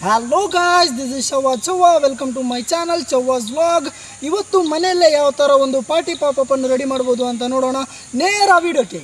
hello guys this is ಶವ Chavva welcome to my channel Chavva's vlog ಇವತ್ತು ಮನೆಯಲ್ಲೇ ಯಾವ ಥರ ಒಂದು ಪಾರ್ಟಿ ಪಾಪನ್ನು ರೆಡಿ ಮಾಡ್ಬೋದು ಅಂತ ನೋಡೋಣ ನೇರ ವಿಡಿಯೋಕ್ಕೆ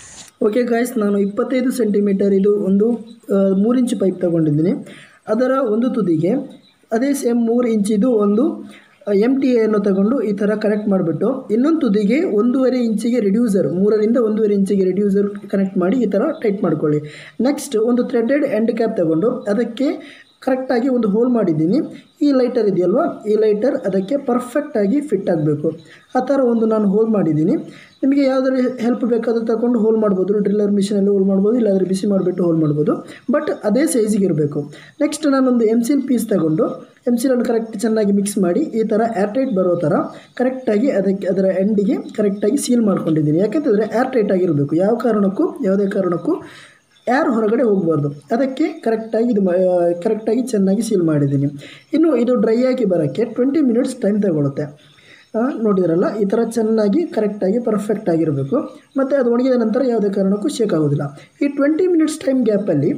ಓಕೆ ಗಾಯ್ಸ್ ನಾನು ಇಪ್ಪತ್ತೈದು ಸೆಂಟಿಮೀಟರ್ ಇದು ಒಂದು ಮೂರು ಇಂಚು ಪೈಪ್ ತಗೊಂಡಿದ್ದೀನಿ ಅದರ ಒಂದು ತುದಿಗೆ ಅದೇ ಸೇಮ್ ಮೂರು ಇಂಚಿದು ಒಂದು ಎಮ್ ಟಿ ಎನ್ನು ತಗೊಂಡು ಈ ಥರ ಕನೆಕ್ಟ್ ಮಾಡಿಬಿಟ್ಟು ಇನ್ನೊಂದು ತುದಿಗೆ ಒಂದೂವರೆ ಇಂಚಿಗೆ ರಿಡ್ಯೂಸರ್ ಮೂರರಿಂದ ಒಂದೂವರೆ ಇಂಚಿಗೆ ರಿಡ್ಯೂಸರ್ ಕನೆಕ್ಟ್ ಮಾಡಿ ಈ ಥರ ಟೈಟ್ ಮಾಡ್ಕೊಳ್ಳಿ ನೆಕ್ಸ್ಟ್ ಒಂದು ಥ್ರೆಡೆಡ್ ಎಂಡ್ ಕ್ಯಾಪ್ ತಗೊಂಡು ಅದಕ್ಕೆ ಕರೆಕ್ಟಾಗಿ ಒಂದು ಹೋಲ್ ಮಾಡಿದ್ದೀನಿ ಈ ಲೈಟರ್ ಇದೆಯಲ್ವಾ ಈ ಲೈಟರ್ ಅದಕ್ಕೆ ಪರ್ಫೆಕ್ಟಾಗಿ ಫಿಟ್ ಆಗಬೇಕು ಆ ಥರ ಒಂದು ನಾನು ಹೋಲ್ ಮಾಡಿದ್ದೀನಿ ನಿಮಗೆ ಯಾವುದಾದ್ರು ಹೆಲ್ಪ್ ಬೇಕಾದರೂ ತಗೊಂಡು ಹೋಲ್ ಮಾಡ್ಬೋದು ಡ್ರಿಲ್ಲರ್ ಮಿಷಿನಲ್ಲಿ ಹೋಲ್ ಮಾಡ್ಬೋದು ಇಲ್ಲಾಂದರೆ ಬಿಸಿ ಮಾಡಿಬಿಟ್ಟು ಹೋಲ್ ಮಾಡ್ಬೋದು ಬಟ್ ಅದೇ ಸೈಜಿಗೆ ಇರಬೇಕು ನೆಕ್ಸ್ಟ್ ನಾನೊಂದು ಎಮ್ಸಿಲ್ ಪೀಸ್ ತಗೊಂಡು ಎಮ್ಸಿಲನ್ನು ಕರೆಕ್ಟ್ ಚೆನ್ನಾಗಿ ಮಿಕ್ಸ್ ಮಾಡಿ ಈ ಥರ ಏರ್ಟೈಟ್ ಬರೋ ಥರ ಕರೆಕ್ಟಾಗಿ ಅದಕ್ಕೆ ಅದರ ಎಂಡಿಗೆ ಕರೆಕ್ಟಾಗಿ ಸೀಲ್ ಮಾಡ್ಕೊಂಡಿದ್ದೀನಿ ಯಾಕೆಂತಂದರೆ ಏರ್ಟೈಟ್ ಆಗಿರಬೇಕು ಯಾವ ಕಾರಣಕ್ಕೂ ಯಾವುದೇ ಕಾರಣಕ್ಕೂ ಯಾರು ಹೊರಗಡೆ ಹೋಗಬಾರ್ದು ಅದಕ್ಕೆ ಕರೆಕ್ಟಾಗಿ ಇದು ಕರೆಕ್ಟಾಗಿ ಚೆನ್ನಾಗಿ ಸೀಲ್ ಮಾಡಿದ್ದೀನಿ ಇನ್ನು ಇದು ಡ್ರೈ ಆಗಿ ಬರೋಕ್ಕೆ ಟ್ವೆಂಟಿ ಮಿನಿಟ್ಸ್ ಟೈಮ್ ತಗೊಳುತ್ತೆ ಆ, ನೋಡಿದ್ರಲ್ಲ ಈ ಥರ ಚೆನ್ನಾಗಿ ಕರೆಕ್ಟಾಗಿ ಪರ್ಫೆಕ್ಟ್ ಆಗಿರಬೇಕು ಮತ್ತು ಅದು ಒಣಗಿದ ನಂತರ ಯಾವುದೇ ಕಾರಣಕ್ಕೂ ಶೇಕ್ ಆಗೋದಿಲ್ಲ ಈ ಟ್ವೆಂಟಿ ಮಿನಿಟ್ಸ್ ಟೈಮ್ ಗ್ಯಾಪಲ್ಲಿ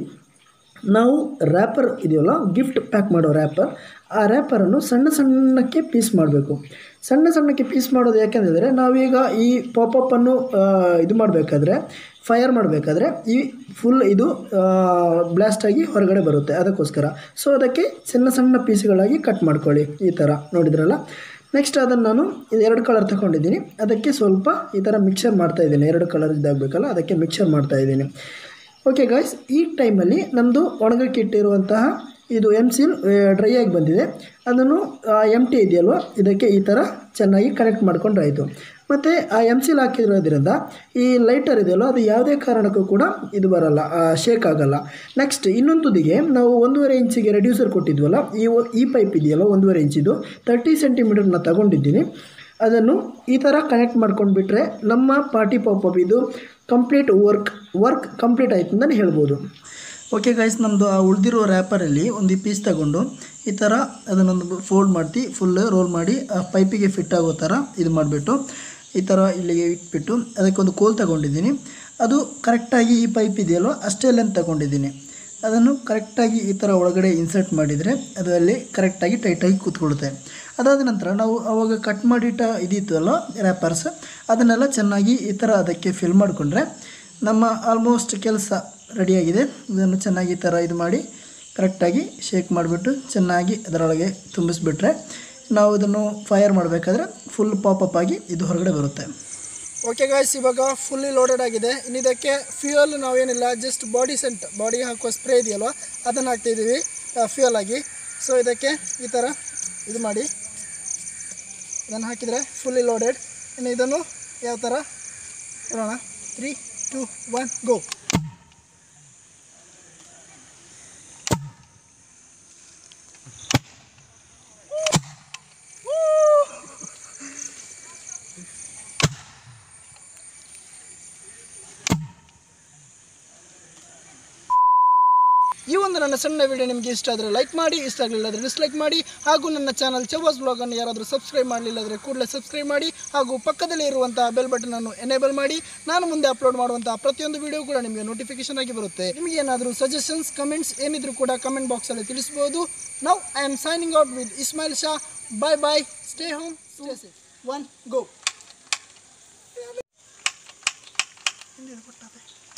ನಾವು ರ್ಯಾಪರ್ ಇದೆಯಲ್ಲ ಗಿಫ್ಟ್ ಪ್ಯಾಕ್ ಮಾಡೋ ರ್ಯಾಪರ್ ಆ ರ್ಯಾಪರನ್ನು ಸಣ್ಣ ಸಣ್ಣಕ್ಕೆ ಪೀಸ್ ಮಾಡಬೇಕು ಸಣ್ಣ ಸಣ್ಣಕ್ಕೆ ಪೀಸ್ ಮಾಡೋದು ಯಾಕೆಂದರೆ ನಾವೀಗ ಈ ಪಾಪಪ್ಪನ್ನು ಇದು ಮಾಡಬೇಕಾದ್ರೆ ಫೈರ್ ಮಾಡಬೇಕಾದ್ರೆ ಈ ಫುಲ್ ಇದು ಬ್ಲಾಸ್ಟ್ ಆಗಿ ಹೊರಗಡೆ ಬರುತ್ತೆ ಅದಕ್ಕೋಸ್ಕರ ಸೊ ಅದಕ್ಕೆ ಸಣ್ಣ ಸಣ್ಣ ಪೀಸ್ಗಳಾಗಿ ಕಟ್ ಮಾಡ್ಕೊಳ್ಳಿ ಈ ಥರ ನೋಡಿದ್ರಲ್ಲ ನೆಕ್ಸ್ಟ್ ಅದನ್ನು ನಾನು ಇದು ಎರಡು ಕಲರ್ ತಗೊಂಡಿದ್ದೀನಿ ಅದಕ್ಕೆ ಸ್ವಲ್ಪ ಈ ಥರ ಮಿಕ್ಸರ್ ಮಾಡ್ತಾ ಇದ್ದೀನಿ ಎರಡು ಕಲರ್ ಇದಾಗಬೇಕಲ್ಲ ಅದಕ್ಕೆ ಮಿಕ್ಸರ್ ಮಾಡ್ತಾ ಇದ್ದೀನಿ ಓಕೆ ಗಾಯ್ಸ್ ಈ ಟೈಮಲ್ಲಿ ನಮ್ಮದು ಒಣಗಕ್ಕೆ ಇಟ್ಟಿರುವಂತಹ ಇದು ಎಮ್ ಸಿಲ್ ಡ್ರೈ ಆಗಿ ಬಂದಿದೆ ಅದನ್ನು ಎಮ್ ಟಿ ಇದೆಯಲ್ವ ಇದಕ್ಕೆ ಈ ಥರ ಚೆನ್ನಾಗಿ ಕನೆಕ್ಟ್ ಮಾಡ್ಕೊಂಡ್ರೆ ಆಯಿತು ಮತ್ತು ಆ ಎಮ್ ಸಿಲ್ ಹಾಕಿರೋದ್ರಿಂದ ಈ ಲೈಟರ್ ಇದೆಯಲ್ಲ ಅದು ಯಾವುದೇ ಕಾರಣಕ್ಕೂ ಕೂಡ ಇದು ಬರಲ್ಲ ಶೇಕ್ ಆಗಲ್ಲ ನೆಕ್ಸ್ಟ್ ಇನ್ನೊಂದು ತುದಿಗೆ ನಾವು ಒಂದೂವರೆ ಇಂಚಿಗೆ ರೆಡ್ಯೂಸರ್ ಕೊಟ್ಟಿದ್ವಲ್ಲ ಈ ಒ- ಈ ಪೈಪ್ ಇದೆಯಲ್ಲ ಒಂದೂವರೆ ಇಂಚಿದು ತರ್ಟಿ ಸೆಂಟಿಮೀಟರ್ನ ತಗೊಂಡಿದ್ದೀನಿ ಅದನ್ನು ಈ ಥರ ಕನೆಕ್ಟ್ ಮಾಡ್ಕೊಂಡು ಬಿಟ್ಟರೆ ನಮ್ಮ ಪಾರ್ಟಿ ಪಾಪಪ್ ಇದು ಕಂಪ್ಲೀಟ್ ವರ್ಕ್ ವರ್ಕ್ ಕಂಪ್ಲೀಟ್ ಆಯ್ತು ಅಂತಲೇ ಹೇಳ್ಬೋದು ಓಕೆ ಗೈಸ್ ನಮ್ಮದು ಆ ಉಳಿದಿರೋ ರ್ಯಾಪರಲ್ಲಿ ಒಂದು ಪೀಸ್ ತಗೊಂಡು ಈ ಥರ ಅದನ್ನೊಂದು ಫೋಲ್ಡ್ ಮಾಡ್ತಿ ಫುಲ್ ರೋಲ್ ಮಾಡಿ ಆ ಪೈಪಿಗೆ ಫಿಟ್ ಆಗೋ ಥರ ಇದು ಮಾಡಿಬಿಟ್ಟು ಈ ಥರ ಇಲ್ಲಿಗೆ ಇಟ್ಬಿಟ್ಟು ಅದಕ್ಕೆ ಒಂದು ಕೋಲ್ ತಗೊಂಡಿದ್ದೀನಿ ಅದು ಕರೆಕ್ಟಾಗಿ ಈ ಪೈಪ್ ಇದೆಯಲ್ಲೋ ಅಷ್ಟೇ ಲೆಂತ್ ತಗೊಂಡಿದ್ದೀನಿ ಅದನ್ನು ಕರೆಕ್ಟಾಗಿ ಈ ಥರ ಒಳಗಡೆ ಇನ್ಸರ್ಟ್ ಮಾಡಿದರೆ ಅದು ಅಲ್ಲಿ ಕರೆಕ್ಟಾಗಿ ಟೈಟಾಗಿ ಕೂತ್ಕೊಳ್ಳುತ್ತೆ ಅದಾದ ನಂತರ ನಾವು ಅವಾಗ ಕಟ್ ಮಾಡಿಟ್ಟ ಇದಿತ್ತು ಅಲ್ಲ ರ್ಯಾಪರ್ಸ್ ಅದನ್ನೆಲ್ಲ ಚೆನ್ನಾಗಿ ಈ ಥರ ಅದಕ್ಕೆ ಫಿಲ್ ಮಾಡಿಕೊಂಡ್ರೆ ನಮ್ಮ ಆಲ್ಮೋಸ್ಟ್ ಕೆಲಸ ರೆಡಿಯಾಗಿದೆ ಇದನ್ನು ಚೆನ್ನಾಗಿ ಈ ಥರ ಇದು ಮಾಡಿ ಕರೆಕ್ಟಾಗಿ ಶೇಕ್ ಮಾಡಿಬಿಟ್ಟು ಚೆನ್ನಾಗಿ ಅದರೊಳಗೆ ತುಂಬಿಸ್ಬಿಟ್ರೆ ನಾವು ಇದನ್ನು ಫೈರ್ ಮಾಡಬೇಕಾದ್ರೆ ಫುಲ್ ಪಾಪಪ್ ಆಗಿ ಇದು ಹೊರಗಡೆ ಬರುತ್ತೆ ಓಕೆ ಗಾಯ್ಸ್ ಇವಾಗ ಫುಲ್ಲಿ ಲೋಡೆಡ್ ಆಗಿದೆ ಇನ್ನು ಇದಕ್ಕೆ ಫ್ಯೂಯಲ್ ನಾವೇನಿಲ್ಲ ಜಸ್ಟ್ ಬಾಡಿ ಸೆಂಟ್ ಬಾಡಿ ಹಾಕುವ ಸ್ಪ್ರೇ ಇದೆಯಲ್ವ ಅದನ್ನು ಹಾಕ್ತಿದ್ದೀವಿ ಫ್ಯೂಯಲ್ ಆಗಿ ಸೊ ಇದಕ್ಕೆ ಈ ಥರ ಇದು ಮಾಡಿ ಇದನ್ನು ಹಾಕಿದರೆ ಫುಲ್ಲಿ ಲೋಡೆಡ್ ಇನ್ನು ಇದನ್ನು ಯಾವ ಥರ ನೋಡೋಣ ತ್ರೀ ಟು ಒನ್ ಗೋ ಈ ಒಂದು ನನ್ನ ಸಣ್ಣ ವಿಡಿಯೋ ನಿಮಗೆ ಇಷ್ಟ ಆದರೆ ಲೈಕ್ ಮಾಡಿ ಇಷ್ಟ ಆಗಲಿಲ್ಲ ಆದರೆ ಡಿಸ್ಲೈಕ್ ಮಾಡಿ ಹಾಗೂ ನನ್ನ ಚಾನಲ್ ಚವಾಸ್ ಬ್ಲಾಗನ್ನು ಯಾರಾದರೂ ಸಬ್ಸ್ಕ್ರೈಬ್ ಮಾಡಲಿಲ್ಲ ಅಂದರೆ ಕೂಡಲೇ ಸಬ್ಸ್ಕ್ರೈಬ್ ಮಾಡಿ ಹಾಗೂ ಪಕ್ಕದಲ್ಲಿ ಇರುವಂತಹ ಬೆಲ್ ಬಟನ್ ಅನ್ನು ಎನೇಬಲ್ ಮಾಡಿ ನಾನು ಮುಂದೆ ಅಪ್ಲೋಡ್ ಮಾಡುವಂತಹ ಪ್ರತಿಯೊಂದು ವಿಡಿಯೋ ಕೂಡ ನಿಮಗೆ ನೋಟಿಫಿಕೇಶನ್ ಆಗಿ ಬರುತ್ತೆ ನಿಮಗೆ ಏನಾದರೂ ಸಜೆಷನ್ಸ್ ಕಮೆಂಟ್ಸ್ ಏನಿದ್ರು ಕೂಡ ಕಮೆಂಟ್ ಬಾಕ್ಸಲ್ಲಿ ತಿಳಿಸ್ಬೋದು now I am signing out with Ismail Shah bye bye stay home stay safe one go